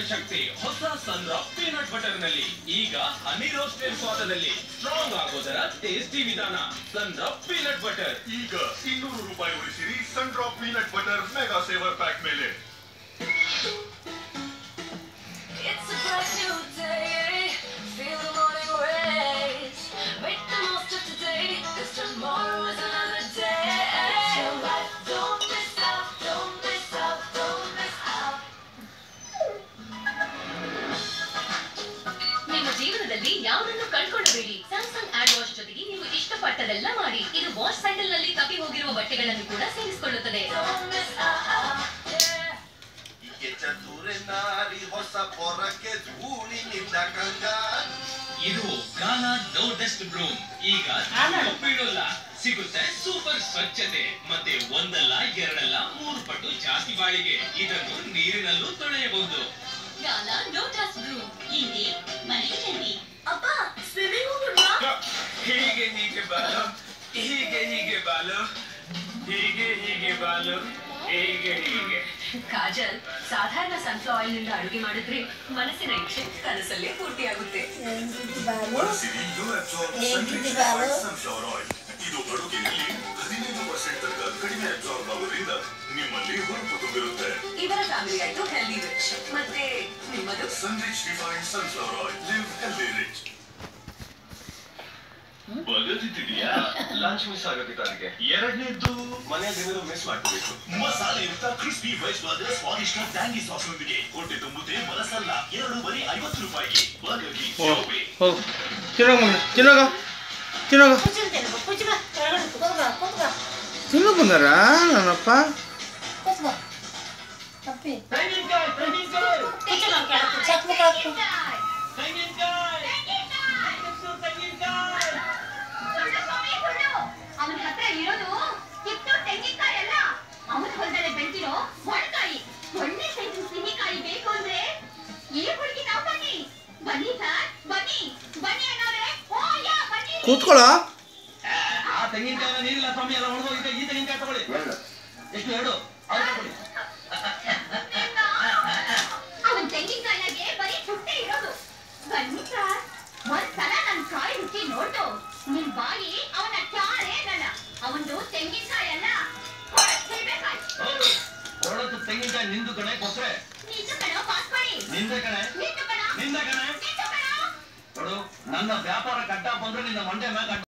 ಶಕ್ತಿ ಹೊಸ ಸನ್ರಾಕ್ peanut butter ನಲ್ಲಿ ಈಗ ಹನಿ ರೋಸ್ಟೆಡ್ ಸ್ವಾದದಲ್ಲಿ ಸ್ಟ್ರಾಂಗ್ ಆಗೋದರ ಟೇಸ್ಟಿ ವಿಧಾನ ಸನ್ರಾಕ್ ಪೀನಟ್ ಬಟರ್ ಈಗ ಇನ್ನೂರು ರೂಪಾಯಿ ಉಳಿಸಿರಿ Sundrop peanut butter mega saver pack ಮೇಲೆ It's a brand new day. Feel the morning rays. Make the most of today, 'cause tomorrow is another day. Your life, don't miss out, don't miss out, don't miss out. ನಿಮ್ಮ ಜೀವನದಲ್ಲಿ ಯಾವುದನ್ನು ಕಳ್ಕೊಳ್ಳಬೇಡಿ Samsung add wash ಜೊತೆಗೆ ನೀವು ಇಷ್ಟಪಟ್ಟದೆಲ್ಲ ಮಾಡಿ ಇದು wash cycle ನಲ್ಲಿ ಕಪ್ಪಿ ಹೋಗಿರುವ ಬಟ್ಟೆಗಳನ್ನು ಕೂಡ ಸೇರಿಸಿಕೊಳ್ಳುತ್ತದೆ Don't miss out, yeah. ಚತುರೆ ನಾರಿ ಹೊಸ ಪೊರಕ್ಕೆ ಧೂಳಿನಿಂದ ಕಂಗ ಇದು ಗಾಲ ನೋ ಡಸ್ಟ್ ಬ್ರೂಮ್ ಈಗ ಬೀಳೋಲ್ಲ ಸಿಗುತ್ತೆ ಸೂಪರ್ ಸ್ವಚ್ಛತೆ ಮತ್ತೆ ಒಂದಲ್ಲ ಎರಡಲ್ಲ ಮೂರು ಪಟ್ಟು ಜಾಸ್ತಿ ಬಾಳಿಗೆ ಇದನ್ನು ನೀರಿನಲ್ಲೂ ತೊಳೆಯಬಹುದು ಗಾಲ ನೋ ಡಸ್ಟ್ ಬ್ರೂಮ್ ಇಲ್ಲಿ ಮನೆಗೆ ಬನ್ನಿ ಅಪ್ಪ ಸ್ವಿಮ್ಮಿಂಗ್ ಹೋಗ್ಬಿಡ್ವಾ ಹೀಗೆ ಹೀಗೆ ಬಾಲು ಹೀಗೆ ಹೀಗೆ ಬಾಲು ಹೀಗೆ ಹೀಗೆ ಬಾಲು ಹೀಗೆ ಹೀಗೆ ಕಾಜಲ್ ಸಾಧಾರಣ ಸನ್ಫ್ಲವರ್ ಆಯಿಲ್ ನಿಂದ ಅಡುಗೆ ಮಾಡಿದ್ರೆ ಮನಸ್ಸಿನ ಇಚ್ಛೆ ಕನಸಲ್ಲೇ ಪೂರ್ತಿಯಾಗುತ್ತೆ ಬಳಸಿರಿ ಯು ಅಬ್ಸಾರ್ಬ್ ಸನ್ಫ್ಲವರ್ ಆಯಿಲ್ ಇದು ಅಡುಗೆಯಲ್ಲಿ ಹದಿನೈದು ಪರ್ಸೆಂಟ್ ತನಕ ಕಡಿಮೆ ಅಬ್ಸಾರ್ಬ್ ಆಗೋದ್ರಿಂದ ನಿಮ್ಮಲ್ಲಿ ಹೊರಪು ತುಂಬಿರುತ್ತೆ ಇವರ ಫ್ಯಾಮಿಲಿ ಆಯ್ತು ಹೆಲ್ದಿ ರಿಚ್ ಮತ್ತೆ ನಿಮ್ಮದು Sunrich refined sunflower oil live healthy rich ಬಗದಿದ್ಯಾ ಲಂಚ್ ಮಿಸ್ ಆಗುತ್ತೆ ನನಗೆ ಎರಡನೇದ್ದು ಮನೆಯಲ್ಲಿ ಮಿಸ್ ಮಾಡ್ಕೋಬೇಕು ಮಸಾಲೆಯುಕ್ತ ಕ್ರಿಸ್ಪಿ ವೆಜ್ ಬರ್ಗರ್ ಸ್ವಾದಿಷ್ಟ ಟ್ಯಾಂಗಿ ಸಾಸ್ನೊಂದಿಗೆ ಹೊಟ್ಟೆ ತುಂಬುತ್ತೆ ಮನಸ್ಸಲ್ಲ ಎರಡು ಬರೀ ಐವತ್ತು ರೂಪಾಯಿಗೆ ಬರ್ಗರ್ ಕಿ ಹೋಗು ಹೋಗು ತಿನ್ನೋಗ ಮುಂದೆ ತಿನ್ನೋಗ ತಿನ್ನೋಗ ತಿನ್ನೋ ಬಂದಾರ ನನ್ನಪ್ಪ ಅವನ ಹತ್ರ ಇರೋದು ಕಿತ್ತು ತೆಂಗಿನಕಾಯಿ ಅಲ್ಲ ಅವನ ಹೊಲದಲ್ಲೇ ಬೆಳೆದಿರೋ ಮೊಳಕಾಯಿ ಒಳ್ಳೆ ಸೈಜು ಸಿಹಿಕಾಯಿ ಬೇಕು ಅಂದ್ರೆ ಈ ಹುಡುಗಿ ನಾವು ಬನ್ನಿ ಬನ್ನಿ ಸರ್ ಬನ್ನಿ ಬನ್ನಿ ಅಣ್ಣವ್ರೆ ಓ ಯಾ ಬನ್ನಿ ಕೂತ್ಕೊಳ್ಳೋ ಆ ತೆಂಗಿನಕಾಯಿನ ನೀರಿಲ್ಲ ಸ್ವಾಮಿ ಎಲ್ಲ ಒಣಗೋಗಿದೆ ಈ ತೆಂಗಿನಕಾಯಿ ತಗೊಳ್ಳಿ ಎಷ್ಟು ಎರಡು ಅವ್ರು ತಗೊಳ್ಳಿ ಅವನ್ ತೆಂಗಿನಕಾಯಿಗೆ ಬರೀ ಪುಟ್ಟೆ ಇರೋದು ಬನ್ನಿ ಸರ್ ಒಂದ್ಸಲ ನನ್ ಕಾಯಿ ರುಚಿ ನೋಡು ನಿನ್ ಬಾಯಿ ಅವನ ಚಾರೆ ನನ್ನ ಅವನು ತೆಂಗಿನಕಾಯಿ ಅಲ್ಲ ಕೊಳತಿರ್ಬೇಕಾಯ್ ಕೊಡೋದು ತೆಂಗಿನಕಾಯಿ ನಿಂದು ಕಣೆ ಕೊಟ್ರೆ ನಿಂದು ಕಣ ಪಾಸ್ ಮಾಡಿ ನಿಂದೆ ಕಣೆ ನಿಂದು ಕಣ ನಿಂದ ಕಣೆ ನಿಂದು ಕಣ ನೋಡು ನನ್ನ ವ್ಯಾಪಾರ ಕಟ್ಟ ಬಂದ್ರೆ ನಿನ್ನ ಮಂಡೆ ಮ್ಯಾಗ